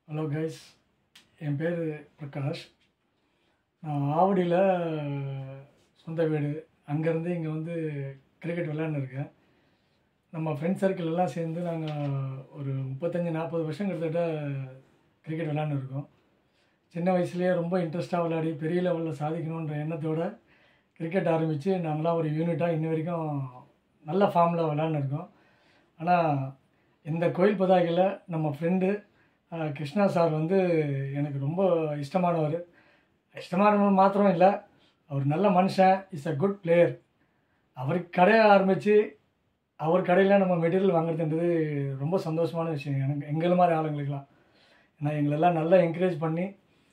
hello guys என் பேர் பிரகாஷ் நான் ஆவடியில் சொந்த வீடு அங்கேருந்து இங்கே வந்து கிரிக்கெட் விளையாண்டுருக்கேன் நம்ம ஃப்ரெண்ட் சர்க்கிள் எல்லாம் சேர்ந்து நாங்கள் ஒரு முப்பத்தஞ்சு நாற்பது வருஷம் கிட்டத்தட்ட கிரிக்கெட் விளையாண்டுருக்கோம் சின்ன வயசுலேயே ரொம்ப இன்ட்ரெஸ்ட்டாக விளையாடி பெரிய லெவலில் சாதிக்கணுன்ற எண்ணத்தோட கிரிக்கெட் ஆரம்பித்து நாங்களாம் ஒரு யூனிட்டாக இன்ன வரைக்கும் நல்ல ஃபார்மில் விளையாண்டுருக்கோம் ஆனால் இந்த கோயில் பதாகையில் நம்ம ஃப்ரெண்டு கிருஷ்ணா சார் வந்து எனக்கு ரொம்ப இஷ்டமானவர் இஷ்டமானவர் மாத்திரம் இல்லை அவர் நல்ல மனுஷன் இஸ் அ குட் பிளேயர் அவருக்கு கடையை ஆரம்பித்து அவர் கடையில் நம்ம மெட்டீரியல் வாங்குறதுன்றது ரொம்ப சந்தோஷமான விஷயம் எனக்கு எங்களை மாதிரி ஆளுங்களுக்கெல்லாம் ஏன்னா எங்களெல்லாம் நல்லா என்கரேஜ் பண்ணி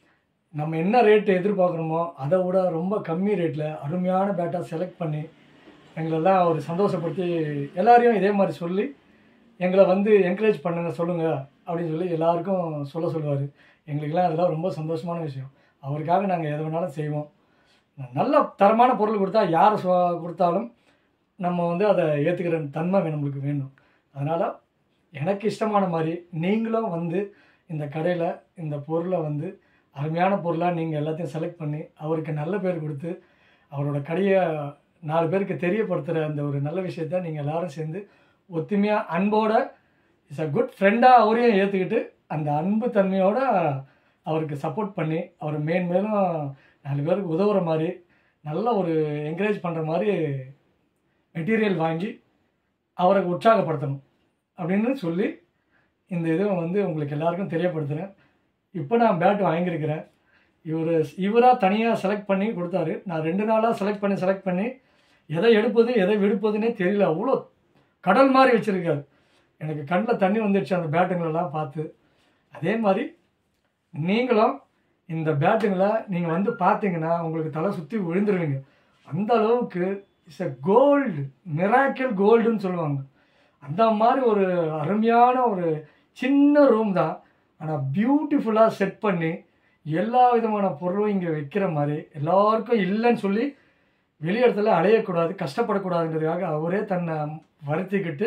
நம்ம என்ன ரேட்டு எதிர்பார்க்குறோமோ அதை விட ரொம்ப கம்மி ரேட்டில் அருமையான பேட்டாக செலக்ட் பண்ணி எங்களெல்லாம் அவர் சந்தோஷப்படுத்தி எல்லாரையும் இதே மாதிரி சொல்லி எங்களை வந்து என்கரேஜ் பண்ணுங்க சொல்லுங்கள் அப்படின்னு சொல்லி எல்லாருக்கும் சொல்ல சொல்லுவார் எங்களுக்கெல்லாம் அதெல்லாம் ரொம்ப சந்தோஷமான விஷயம் அவருக்காக நாங்கள் எது வேணாலும் செய்வோம் நல்ல தரமான பொருள் கொடுத்தா யார் சொ கொடுத்தாலும் நம்ம வந்து அதை ஏற்றுக்கிற தன்மை நம்மளுக்கு வேணும் அதனால் எனக்கு இஷ்டமான மாதிரி நீங்களும் வந்து இந்த கடையில் இந்த பொருளை வந்து அருமையான பொருளாக நீங்கள் எல்லாத்தையும் செலக்ட் பண்ணி அவருக்கு நல்ல பேர் கொடுத்து அவரோட கடையை நாலு பேருக்கு தெரியப்படுத்துகிற அந்த ஒரு நல்ல விஷயத்த நீங்கள் எல்லாரும் சேர்ந்து ஒத்துமையாக அன்போட இஸ் அ குட் ஃப்ரெண்டாக அவரையும் ஏற்றுக்கிட்டு அந்த அன்பு தன்மையோட அவருக்கு சப்போர்ட் பண்ணி அவர் மேன் மேலும் நாலு பேருக்கு உதவுற மாதிரி நல்ல ஒரு என்கரேஜ் பண்ணுற மாதிரி மெட்டீரியல் வாங்கி அவரை உற்சாகப்படுத்தணும் அப்படின்னு சொல்லி இந்த இதை வந்து உங்களுக்கு எல்லாருக்கும் தெரியப்படுத்துகிறேன் இப்போ நான் பேட் வாங்கியிருக்கிறேன் இவர் இவராக தனியாக செலக்ட் பண்ணி கொடுத்தாரு நான் ரெண்டு நாளாக செலக்ட் பண்ணி செலக்ட் பண்ணி எதை எடுப்பது எதை விடுப்பதுன்னே தெரியல அவ்வளோ கடல் மாதிரி வச்சுருக்காரு எனக்கு கண்ணில் தண்ணி வந்துடுச்சு அந்த பேட்டுங்களெல்லாம் பார்த்து அதே மாதிரி நீங்களும் இந்த பேட்டுங்களை நீங்கள் வந்து பார்த்தீங்கன்னா உங்களுக்கு தலை சுற்றி விழுந்துருவீங்க அந்த அளவுக்கு இட்ஸ் எ கோல்டு மிராக்கிள் கோல்டுன்னு சொல்லுவாங்க அந்த மாதிரி ஒரு அருமையான ஒரு சின்ன ரூம் தான் ஆனால் பியூட்டிஃபுல்லாக செட் பண்ணி எல்லா விதமான பொருளும் இங்கே வைக்கிற மாதிரி எல்லாருக்கும் இல்லைன்னு சொல்லி வெளியிடத்துல அலையக்கூடாது கஷ்டப்படக்கூடாதுன்றதுக்காக அவரே தன்னை வருத்திக்கிட்டு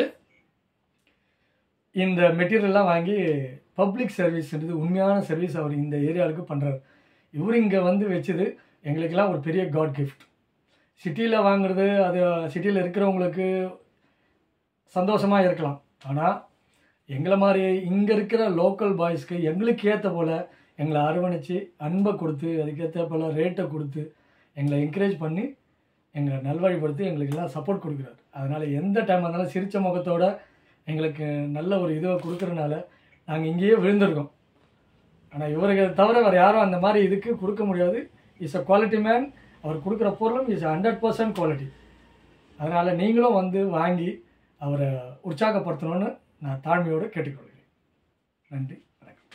இந்த மெட்டீரியல்லாம் வாங்கி பப்ளிக் சர்வீஸ்ன்றது உண்மையான சர்வீஸ் அவர் இந்த ஏரியாவுக்கு பண்ணுறாரு இவர் இங்கே வந்து வச்சது எங்களுக்கெல்லாம் ஒரு பெரிய காட் கிஃப்ட் சிட்டியில் வாங்குறது அது சிட்டியில் இருக்கிறவங்களுக்கு சந்தோஷமாக இருக்கலாம் ஆனால் எங்களை மாதிரி இங்கே இருக்கிற லோக்கல் பாய்ஸ்க்கு எங்களுக்கு ஏற்ற போல் எங்களை அரவணைச்சு அன்பை கொடுத்து அதுக்கேற்ற போல் ரேட்டை கொடுத்து எங்களை என்கரேஜ் பண்ணி எங்களை நல்வழிப்படுத்தி எங்களுக்கெல்லாம் சப்போர்ட் கொடுக்குறாரு அதனால் எந்த டைம் இருந்தாலும் சிரித்த முகத்தோட எங்களுக்கு நல்ல ஒரு இதுவை கொடுக்குறனால நாங்கள் இங்கேயே விழுந்திருக்கோம் ஆனால் இவருக்கு தவிர வேறு யாரும் அந்த மாதிரி இதுக்கு கொடுக்க முடியாது இஸ் அ குவாலிட்டி மேன் அவர் கொடுக்குற பொருளும் இஸ் ஹண்ட்ரட் பர்சன்ட் குவாலிட்டி அதனால் நீங்களும் வந்து வாங்கி அவரை உற்சாகப்படுத்தணும்னு நான் தாழ்மையோடு கேட்டுக்கொள்கிறேன் நன்றி வணக்கம்